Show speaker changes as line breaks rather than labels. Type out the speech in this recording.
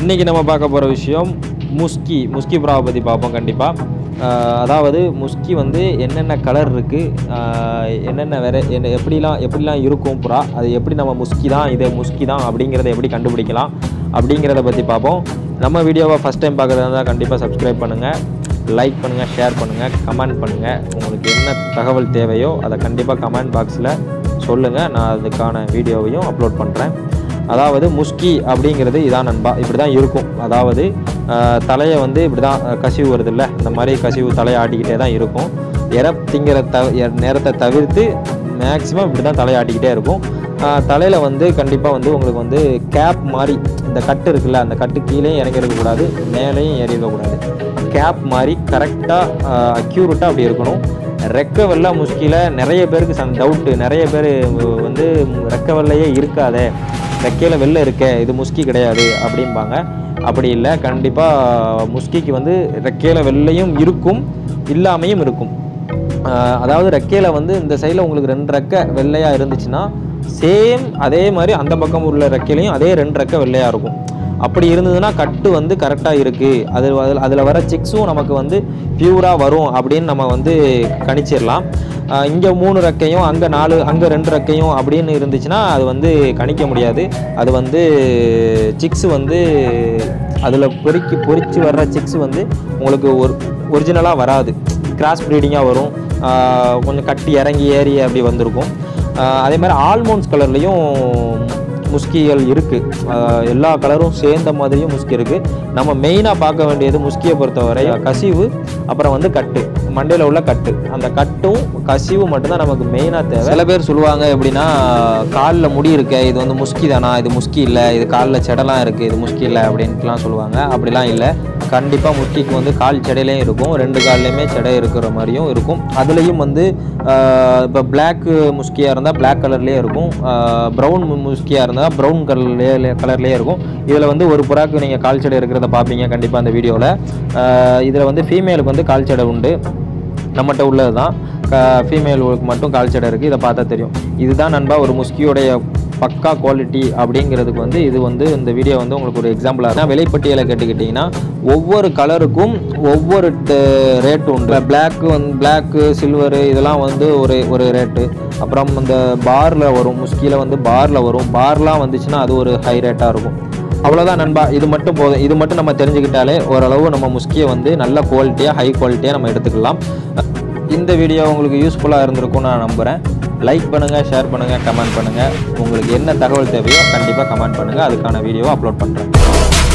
இன்றைக்கி நம்ம பார்க்க போகிற விஷயம் முஸ்கி முஸ்கி புறாவை பற்றி பார்ப்போம் கண்டிப்பாக அதாவது முஸ்கி வந்து என்னென்ன கலர் இருக்குது என்னென்ன வேற என்ன எப்படிலாம் எப்படிலாம் இருக்கும் புறா அது எப்படி நம்ம முஸ்கி தான் இது முஸ்கி தான் அப்படிங்கிறத எப்படி கண்டுபிடிக்கலாம் அப்படிங்கிறத பற்றி பார்ப்போம் நம்ம வீடியோவை ஃபஸ்ட் டைம் பார்க்குறதா இருந்தால் கண்டிப்பாக சப்ஸ்கிரைப் பண்ணுங்கள் லைக் பண்ணுங்கள் ஷேர் பண்ணுங்கள் கமெண்ட் பண்ணுங்கள் உங்களுக்கு என்ன தகவல் தேவையோ அதை கண்டிப்பாக கமெண்ட் பாக்ஸில் சொல்லுங்கள் நான் அதுக்கான வீடியோவையும் அப்லோட் பண்ணுறேன் அதாவது முஸ்கி அப்படிங்கிறது இதான் நண்பா இப்படி தான் இருக்கும் அதாவது ஆஹ், தலையை வந்து இப்படி தான் கசிவு வருது இல்லை இந்த மாதிரி கசிவு தலையை ஆட்டிக்கிட்டே தான் இருக்கும் இற திங்கிற த எ- நேரத்தை தவிர்த்து மேக்ஸிமம் இப்படி தான் தலையை ஆட்டிக்கிட்டே இருக்கும் தலையில் வந்து கண்டிப்பாக வந்து உங்களுக்கு வந்து கேப் மாதிரி இந்த கட்டு இருக்குல்ல அந்த கட்டு கீழே இறங்கி இருக்கக்கூடாது மேலேயும் ஏறி இருக்கக்கூடாது கேப் மாதிரி கரெக்டாக அக்யூரேட்டாக அப்படி இருக்கணும் ரெக்க வெள்ளை முஸ்கியில் நிறைய பேருக்கு சம் டவுட்டு நிறைய பேர் வந்து ரெக்க வெள்ளையே இருக்காதே ரெக்கையில் வெள்ளை இருக்கே இது முஸ்கி கிடையாது அப்படிம்பாங்க அப்படி இல்லை கண்டிப்பாக முஸ்கிக்கு வந்து ரெக்கையில் வெள்ளையும் இருக்கும் இல்லாமையும் இருக்கும் ஆஹ் அதாவது ரெக்கையில் வந்து இந்த சைடில் உங்களுக்கு ரெண்டு ரெக்கை வெள்ளையாக இருந்துச்சுன்னா சேம் அதே மாதிரி அந்த பக்கம் உள்ள ரெக்கையிலையும் அதே ரெண்டு ரெக்கை வெள்ளையாக இருக்கும் அப்படி இருந்ததுன்னா கட்டு வந்து கரெக்டாக இருக்குது அது அதில் அதில் வர சிக்ஸும் நமக்கு வந்து பியூராக வரும் அப்படின்னு நம்ம வந்து கணிச்சிடலாம் இங்கே மூணு ரெக்கையும் அங்கே நாலு அங்கே ரெண்டு ரெக்கையும் அப்படின்னு இருந்துச்சுன்னா அது வந்து கணிக்க முடியாது அது வந்து சிக்ஸ் வந்து அதில் பொறிக்கி பொறிச்சு வர்ற சிக்ஸ் வந்து உங்களுக்கு ஒரு ஒரிஜினலாக வராது கிராஸ் ப்ரீடிங்காக வரும் ஆஹ் கொஞ்சம் கட்டி இறங்கி ஏறி அப்படி வந்திருக்கும் ஆஹ் அதே மாதிரி ஆல்மோன்ஸ் கலர்லேயும் முஸ்கிகள் இருக்குது எல்லா கலரும் சேர்ந்த மாதிரியும் முஸ்கி இருக்குது நம்ம மெயினாக பார்க்க வேண்டியது முஸ்கியை பொறுத்தவரை கசிவு அப்புறம் வந்து கட்டு மண்டையில் உள்ள கட்டு அந்த கட்டும் கசிவு மட்டும்தான் நமக்கு மெயினாக தேவை சில பேர் சொல்லுவாங்க எப்படின்னா காலில் முடி இருக்க இது வந்து முஸ்கி தானா இது முஸ்கி இல்லை இது காலில் செடலாம் இருக்குது இது முஸ்கி இல்லை அப்படின்ட்டுலாம் சொல்லுவாங்க அப்படிலாம் இல்லை கண்டிப்பாக முஸ்கிக்கு வந்து கால் செடையிலையும் இருக்கும் ரெண்டு கால்லையுமே செடை இருக்கிற மாதிரியும் இருக்கும் அதுலேயும் வந்து இப்போ பிளாக் முஸ்கியாக இருந்தால் Black கலர்லேயே இருக்கும் ப்ரௌன் முஸ்கியாக இருந்தால் ப்ரௌன் கலர்லேயே கலர்லேயே இருக்கும் இதில் வந்து ஒரு புறாக்கு நீங்கள் கால் செடை இருக்கிறத பார்ப்பீங்க கண்டிப்பாக அந்த வீடியோவில் இதில் வந்து ஃபீமேலுக்கு வந்து கால் செடை உண்டு நம்மகிட்ட உள்ளது தான் ஃபீமேலுக்கு மட்டும் கால் செடை இருக்குது இதை பார்த்தா தெரியும் இதுதான் நண்பா ஒரு முஸ்கியோடைய பக்கா குவாலிட்டி அப்படிங்கிறதுக்கு வந்து இது வந்து இந்த வீடியோ வந்து உங்களுக்கு ஒரு எக்ஸாம்பிளாக இருக்கும் விலைப்பட்டியலை கேட்டுக்கிட்டிங்கன்னா ஒவ்வொரு கலருக்கும் ஒவ்வொரு ரேட் உண்டு பிளாக்கு வந்து பிளாக்கு சில்வரு இதெல்லாம் வந்து ஒரு ஒரு ரேட்டு அப்புறம் இந்த பாரில் வரும் முஸ்கியில் வந்து பாரில் வரும் பார்லாம் வந்துச்சுன்னா அது ஒரு ஹை ரேட்டாக இருக்கும் அவ்வளோதான் நண்பா இது மட்டும் போதும் இது மட்டும் நம்ம தெரிஞ்சுக்கிட்டாலே ஓரளவு நம்ம முஸ்கியை வந்து நல்ல குவாலிட்டியாக ஹை குவாலிட்டியாக நம்ம எடுத்துக்கலாம் இந்த வீடியோ உங்களுக்கு யூஸ்ஃபுல்லாக இருந்திருக்கும்னு நான் நம்புகிறேன் லைக் பண்ணுங்கள் ஷேர் பண்ணுங்கள் கமெண்ட் பண்ணுங்கள் உங்களுக்கு என்ன தகவல் தேவையோ கண்டிப்பாக கமெண்ட் பண்ணுங்கள் அதுக்கான வீடியோவை அப்லோட் பண்ணுறேன்